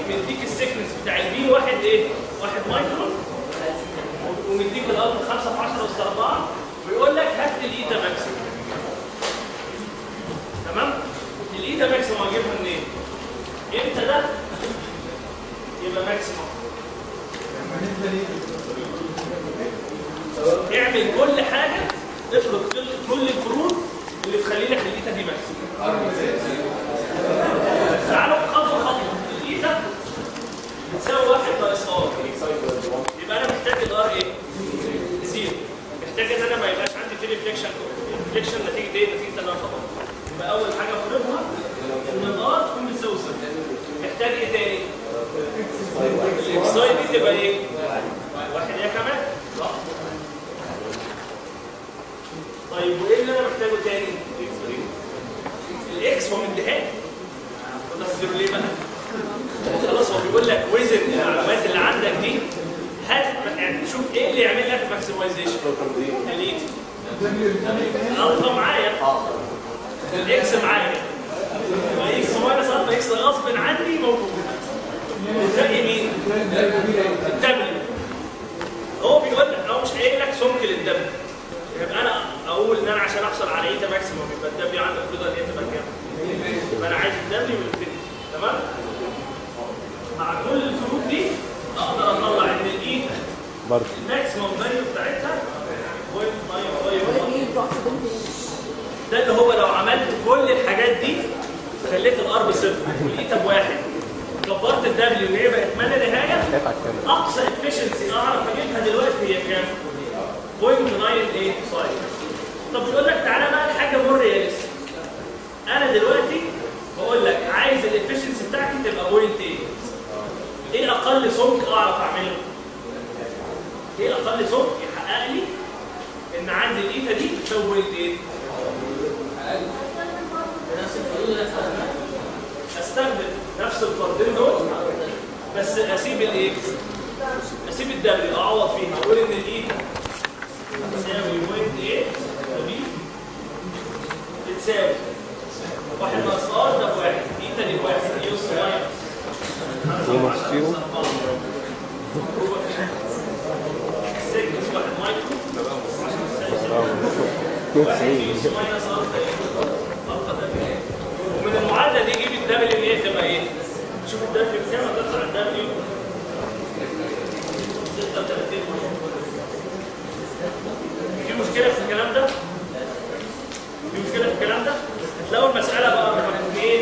مديك السكنس بتاع البي واحد ايه؟ واحد مايكرون ومديك الالفا 5 في 10 اس 4 ويقول لك هات لي الايتا ماكسيموم تمام؟ الايتا ماكسيموم هجيبها منين؟ امتى ده؟ يبقى ماكسيموم اعمل كل حاجه افرض كل كل الفروض اللي تخلي لك الايتا دي ماكسيموم تعالوا خطوه خطوه الايتا بتساوي واحد ناقص ار يبقى انا محتاج الار ايه؟ زيرو محتاج ان انا ما يبقاش عندي في ريفليكشن ريفليكشن نتيجه ايه؟ نتيجه ان انا خطأ يبقى اول حاجه افرضها ان الار تكون بتساوي صفر محتاج ايه تاني؟ الاكساي دي تبقى ايه؟ واحد يا كمان صح؟ طيب وايه اللي انا محتاجه تاني؟ الاكس هو مديهاني قلنا تفسيره ليه بقى؟ خلاص هو بيقول لك وزن المعلومات اللي عندك دي هات يعني شوف ايه اللي يعمل لك ماكسمايزيشن اليت الفا معايا الاكس معايا يبقى اكس ماينس الفا اكس غصب عني موجود باقي مين؟ الدبليو هو بيقول لك هو مش قايل لك سمك للدبليو يبقى انا اقول ان انا عشان احصل على ايتا ماكسيموم يبقى الدبليو عندي المفروض ان هي تبقى كام؟ يبقى انا عايز الدبليو والانفينيتي تمام؟ مع كل الفروق دي اقدر اطلع ان الايتا برضه الماكسيموم فاليو بتاعتها 0.951 ده اللي هو لو عملت كل الحاجات دي خليت الار بصفر والايتا بواحد كبرت الدبليو ان هي بقت ما لا نهايه خايف على الكاميرا اقصى افشنسي اعرف اجيبها دلوقتي هي كام؟ 0.985 طب بيقول لك تعالى بقى لحاجه مور رياليستيك انا دلوقتي بقول لك عايز الافشنسي بتاعتي تبقى 0.8 ايه اقل سمك اعرف اعمله؟ ايه اقل سمك يحقق لي ان عندي الايتا دي بتساوي 0.8 نفس الفروض اللي استخدمها استخدم نفس الفردين دول بس اسيب الايه؟ اسيب الدبليو اعوض فيها اقول ان الايتا تساوي 0.8 ودي بتساوي واحد ناقص ار ده بواحد ايتا دي بواحد يوصل واحد ونص زيرو. سيجنس واحد مايكرو واحد 92 يوس ماينس الفا ايه؟ الفا دبليو ومن المعادله دي جيب الدبليو اللي هي تبقى ايه؟ شوف الدبليو بكام هتطلع الدبليو 36 في مشكله في الكلام ده؟ في مشكله في الكلام ده؟ هتلاقوا المساله بقى رقم 2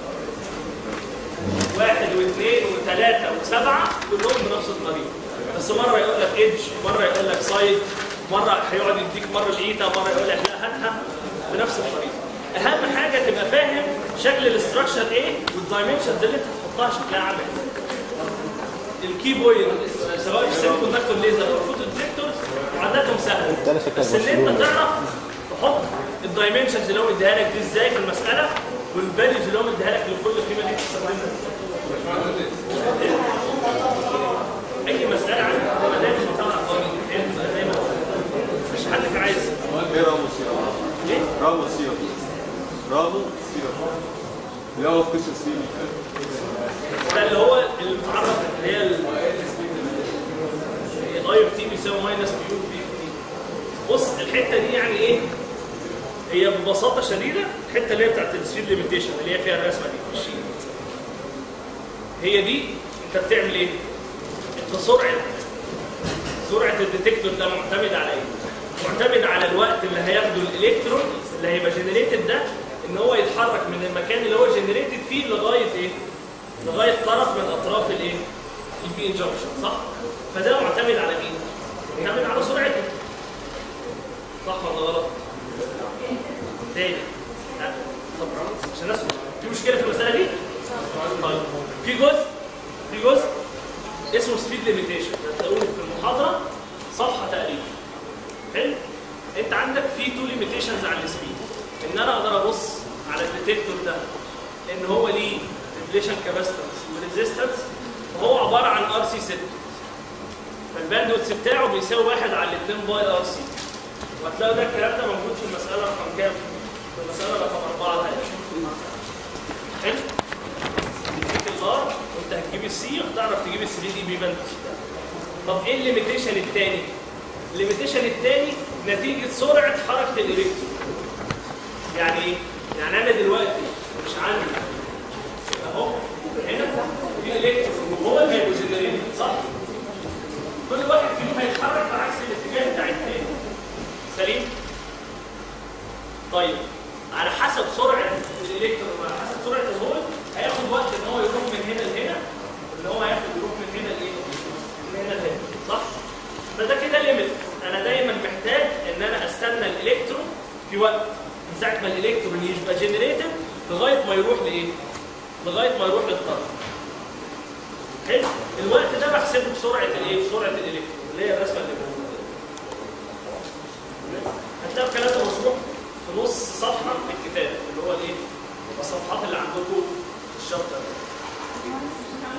واحد واثنين وثلاثة وسبعة كلهم بنفس الطريقة بس مرة يقول لك ايدج مرة يقول لك سايد مرة هيقعد يديك مرة الايتا مرة يقول لك لا هاتها بنفس الطريقة أهم حاجة تبقى فاهم شكل الاستراكشر ايه والدايمنشنز اللي انت هتحطها شكلها عامل ازاي الكي بوينت سواء في السيمي كوندكتور ليزر او الفوتو ديتكتورز معادلاتهم سهلة ده أنا شكلك بس ان مشهور. انت تعرف تحط الدايمنشنز اللي هو مديها لك دي ازاي في المسألة والفاليوز اللي هو مديها لك لكل قيمة دي تستخدمها ازاي اي مساله عندك تبقى دايما بتعرف فهمت بقى دايما مش حد كان عايز ايه رامو سيرا ليه؟ رامو سيرا رامو سيرا اللي هو في قصه سيري ده اللي هو المتعرف اللي هي الاي اوف تي بيساوي ماينس كيو بي تي بص الحته دي يعني ايه؟ هي ببساطه شديده الحته اللي هي بتاعت السبيد ليميتيشن اللي هي فيها الرسمه دي في الشيت هي دي انت بتعمل ايه؟ انت سرعه سرعه الديتكتور ده معتمد على ايه؟ معتمد على الوقت اللي هياخده الالكترون اللي هيبقى جنريتد ده ان هو يتحرك من المكان اللي هو جنريتد فيه لغايه ايه؟ لغايه طرف من اطراف الايه؟ البي انجكشن صح؟ فده معتمد على مين؟ معتمد على سرعته صح ولا غلط؟ تاني لا طب عشان اسمع في مشكله في المساله دي؟ طيب في جزء في جزء اسمه سبيد ليميتيشن هتلاقوه في المحاضره صفحه تقريبا حلو انت عندك في تو ليميتيشنز على السبيد ان انا اقدر ابص على الديتكتور ده ان هو ليه ديبليشن كاباستنس وريزيستنس وهو عباره عن ار سي 6 فالباندويث بتاعه بيساوي واحد على 2 باي ار سي وهتلاقوا ده الكلام ده موجود في المساله رقم كام؟ في المساله رقم 4 هاي حلو؟ بيديك الار وانت تجيب السي هتعرف تجيب ال 3 دي بي بند طب ايه الليميتيشن الثاني؟ الليميتيشن الثاني نتيجه سرعه حركه الالكترون يعني ايه؟ يعني انا دلوقتي مش عندي اهو هنا في الكترون وهو اللي هيبقى جنريتد صح؟ كل واحد فيهم هيتحرك في عكس الاتجاه بتاع الثاني سليم؟ طيب على حسب سرعه الالكترون وعلى حسب سرعه الهول هياخد وقت ان هو يروح من هنا لهنا اللي هو هياخد يروح من هنا لايه؟ من هنا لهنا صح؟ فده كده ليميت انا دايما محتاج ان انا استنى الالكترون في وقت من ساعه ما الالكترون يبقى جنريتد لغايه ما يروح لايه؟ لغايه ما يروح للطرف حلو الوقت ده بحسبه بسرعه الايه؟ بسرعه الالكترون اللي هي الرسمه اللي موجوده هتلاقوا الكلام ده مشروح في نص صفحه في الكتاب اللي هو الايه؟ الصفحات اللي عندكم في الشابتر ده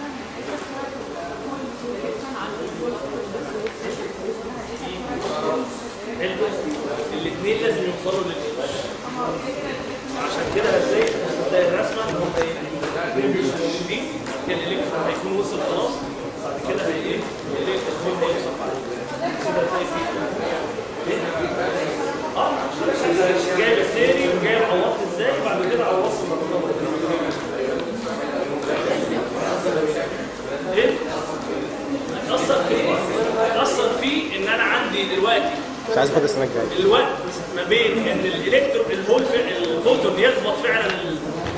الاثنين لازم يوصلوا للايه؟ عشان كده هتلاقي هتلاقي الرسمه دي كان الالكترون هيكون وصل خلاص بعد كده هي ايه؟ الالكترون هيوصل بعد كده هتلاقي فيه اه عشان جايب الثاني وجايب عوضت ازاي بعد كده عوضت ايه؟ هيأثر في ايه؟ هيأثر في ان انا عندي دلوقتي مش عايز اخد السنه الجايه الوقت ما بين ان الالكترون الهول الفوتون يخبط فعلا